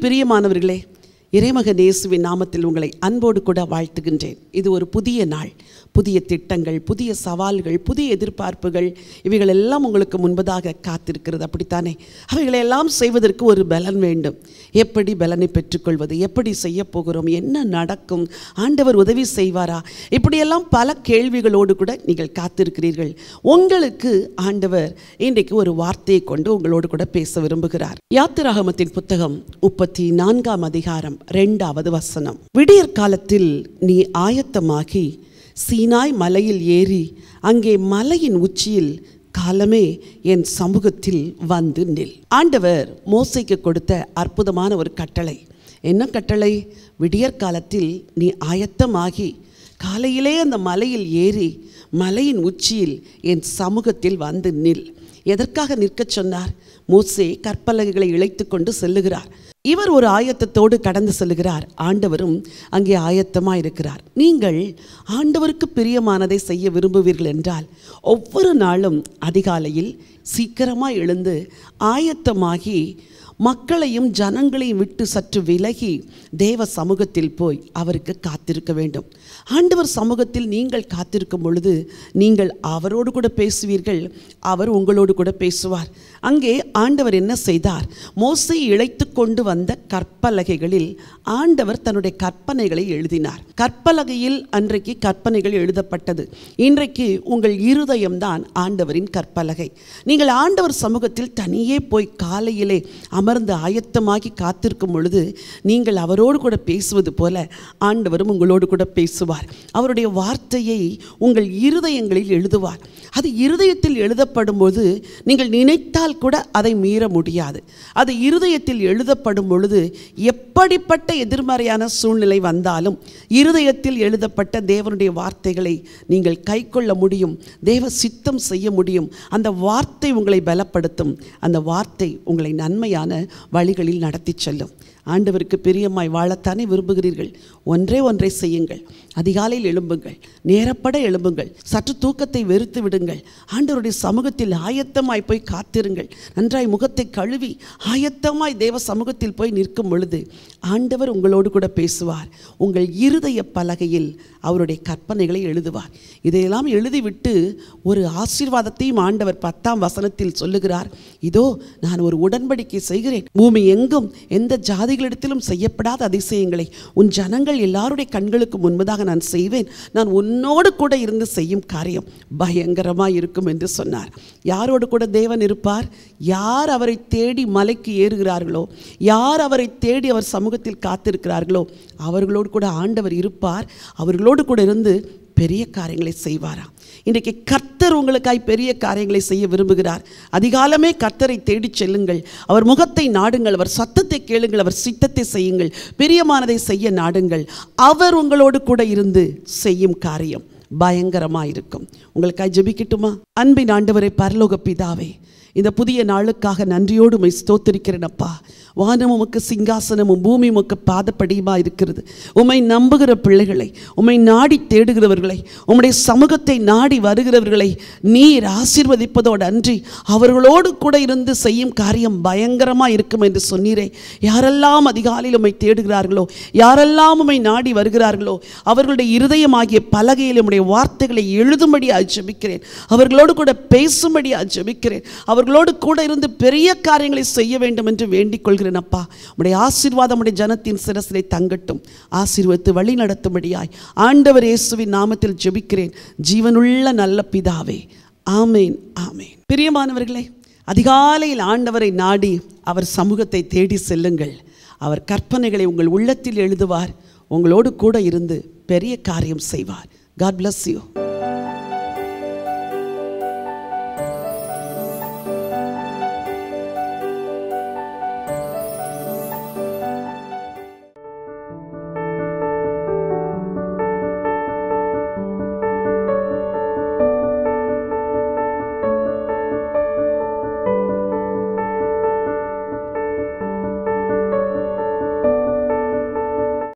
பிரியமானவர்களே இறைமகன் இயேசுவின் நாமத்தில் உங்களை அன்போடு கூட வாழ்த்துகின்றேன் இது ஒரு புதிய நாள் புதிய திட்டங்கள் புதிய சவால்கள் புதிய எதிர்பார்ப்புகள் இவைகள் எல்லாம் உங்களுக்கு முன்பதாக காத்திருக்கிறது அப்படித்தானே அவைகளெல்லாம் செய்வதற்கு ஒரு பலன் வேண்டும் எப்படி பலனை பெற்றுக்கொள்வது எப்படி செய்ய போகிறோம் என்ன நடக்கும் ஆண்டவர் உதவி செய்வாரா இப்படியெல்லாம் பல கேள்விகளோடு கூட நீங்கள் காத்திருக்கிறீர்கள் உங்களுக்கு ஆண்டவர் இன்றைக்கு ஒரு வார்த்தையை கொண்டு உங்களோடு கூட பேச விரும்புகிறார் யாத்திராகமத்தின் புத்தகம் முப்பத்தி நான்காம் அதிகாரம் ரெண்டாவது வசனம் விடியற் காலத்தில் நீ ஆயத்தமாகி சீனாய் மலையில் ஏறி அங்கே மலையின் உச்சியில் காலமே என் சமூகத்தில் வந்து நில் ஆண்டவர் மோசைக்கு கொடுத்த அற்புதமான ஒரு கட்டளை என்ன கட்டளை விடியற் காலத்தில் நீ ஆயத்தமாகி காலையிலே அந்த மலையில் ஏறி மலையின் உச்சியில் என் சமூகத்தில் வந்து நில் எதற்காக நிற்கச் சொன்னார் மோசே கற்பலகைகளை இழைத்து கொண்டு செல்லுகிறார் இவர் ஒரு ஆயத்தத்தோடு கடந்து செல்லுகிறார் ஆண்டவரும் அங்கே ஆயத்தமாக இருக்கிறார் நீங்கள் ஆண்டவருக்கு பிரியமானதை செய்ய விரும்புவீர்கள் என்றால் ஒவ்வொரு நாளும் அதிகாலையில் சீக்கிரமாக எழுந்து ஆயத்தமாகி மக்களையும் ஜனங்களையும் விட்டு சற்று விலகி தேவ சமூகத்தில் போய் அவருக்கு காத்திருக்க வேண்டும் ஆண்டவர் சமூகத்தில் நீங்கள் காத்திருக்கும் பொழுது நீங்கள் அவரோடு கூட பேசுவீர்கள் அவர் உங்களோடு கூட பேசுவார் அங்கே ஆண்டவர் என்ன செய்தார் மோசை இழைத்து கொண்டு வந்த கற்பலகைகளில் ஆண்டவர் தன்னுடைய கற்பனைகளை எழுதினார் கற்பலகையில் அன்றைக்கு கற்பனைகள் எழுதப்பட்டது இன்றைக்கு உங்கள் இருதயம்தான் ஆண்டவரின் கற்பலகை நீங்கள் ஆண்டவர் சமூகத்தில் தனியே போய் காலையிலே அமர்ந்து ஆயத்தமாகி காத்திருக்கும் பொழுது நீங்கள் அவரோடு கூட பேசுவது போல ஆண்டவரும் உங்களோடு கூட பேசுவார் அவருடைய வார்த்தையை உங்கள் இருதயங்களில் எழுதுவார் அது இருதயத்தில் எழுதப்படும் போது நீங்கள் நினைத்தால் கூட அதை மீற முடியாது அது இருதயத்தில் எழுதப்படும் பொழுது எப்படிப்பட்ட எதிர்மறையான சூழ்நிலை வந்தாலும் இருதயத்தில் எழுதப்பட்ட தேவனுடைய வார்த்தைகளை நீங்கள் கைக்கொள்ள முடியும் தேவ சித்தம் செய்ய முடியும் அந்த வார்த்தை உங்களை பலப்படுத்தும் அந்த வார்த்தை உங்களை நன்மையான வழிகளில் நடத்தி செல்லும் ஆண்டவருக்கு பிரியமாய் வாழத்தானே விரும்புகிறீர்கள் ஒன்றே ஒன்றை செய்யுங்கள் அதிகாலையில் எழும்புங்கள் நேரப்பட எழும்புங்கள் சற்று தூக்கத்தை வெறுத்து விடுங்கள் ஆண்டவருடைய சமூகத்தில் ஆயத்தமாய் போய் காத்திருங்கள் நன்றாய் முகத்தை கழுவி ஆயத்தமாய் தேவ சமூகத்தில் போய் நிற்கும் பொழுது ஆண்டவர் உங்களோடு கூட பேசுவார் உங்கள் இருதய பலகையில் அவருடைய கற்பனைகளை எழுதுவார் இதையெல்லாம் எழுதிவிட்டு ஒரு ஆசீர்வாதத்தையும் ஆண்டவர் பத்தாம் வசனத்தில் சொல்லுகிறார் இதோ நான் ஒரு உடன்படிக்கை செய்கிறேன் பூமி எங்கும் எந்த ஜாதிகளிடத்திலும் செய்யப்படாத அதிசயங்களை உன் ஜனங்கள் எல்லாருடைய கண்களுக்கு முன்பதாக நான் செய்வேன் நான் உன்னோடு கூட இருந்து செய்யும் காரியம் பயங்கரமாக இருக்கும் என்று சொன்னார் யாரோடு கூட தேவன் இருப்பார் யார் அவரை தேடி மலைக்கு ஏறுகிறார்களோ யார் அவரை தேடி அவர் சமூகத்தில் காத்திருக்கிறார்களோ அவர்களோடு கூட ஆண்டவர் இருப்பார் அவர்களோடு கூட இருந்து பெரிய காரியங்களை செய்வாராம் இன்றைக்கு கர்த்தர் உங்களுக்காய் பெரிய காரியங்களை செய்ய விரும்புகிறார் அதிகாலமே கர்த்தரை தேடிச் செல்லுங்கள் அவர் முகத்தை நாடுங்கள் அவர் சத்தத்தை கேளுங்கள் அவர் சித்தத்தை செய்யுங்கள் பிரியமானதை செய்ய நாடுங்கள் அவர் உங்களோடு கூட இருந்து செய்யும் காரியம் பயங்கரமாக இருக்கும் உங்களுக்காய் ஜெபிக்கட்டுமா அன்பின் ஆண்டவரை பரலோக பிதாவே இந்த புதிய நாளுக்காக நன்றியோடு உமை ஸ்தோத்திருக்கிறேன் அப்பா வானம் உமக்கு சிங்காசனமும் பூமி உமக்கு பாதப்படியுமா இருக்கிறது உம்மை நம்புகிற பிள்ளைகளை உம்மை நாடி தேடுகிறவர்களை உம்முடைய சமூகத்தை நாடி வருகிறவர்களை நீர் ஆசீர்வதிப்பதோடு அன்றி அவர்களோடு கூட இருந்து செய்யும் காரியம் பயங்கரமாக இருக்கும் என்று சொன்னீரே யாரெல்லாம் அதிகாலையில் உம்மை தேடுகிறார்களோ யாரெல்லாம் உம்மை நாடி வருகிறார்களோ அவர்களுடைய இருதயமாகிய பலகையில் உம்முடைய வார்த்தைகளை எழுதும்படி ஜெபிக்கிறேன் அவர்களோடு கூட பேசும்படி ஜெபிக்கிறேன் அவர்களோடு கூட இருந்து பெரிய காரியங்களை செய்ய வேண்டும் என்று வேண்டிக் கொள்கிறேன் அப்பா உடைய ஆசீர்வாதம் உடைய ஜனத்தின் சிரசிலை தங்கட்டும் ஆசீர்வத்து வழி நடத்தும்படியாய் ஆண்டவர் இயேசுவின் நாமத்தில் ஜெபிக்கிறேன் ஜீவனுள்ள நல்ல பிதாவே ஆமேன் ஆமேன் பிரியமானவர்களே அதிகாலையில் ஆண்டவரை நாடி அவர் சமூகத்தை தேடி செல்லுங்கள் அவர் கற்பனைகளை உங்கள் உள்ளத்தில் எழுதுவார் உங்களோடு கூட இருந்து பெரிய காரியம் செய்வார் காட் bless யூ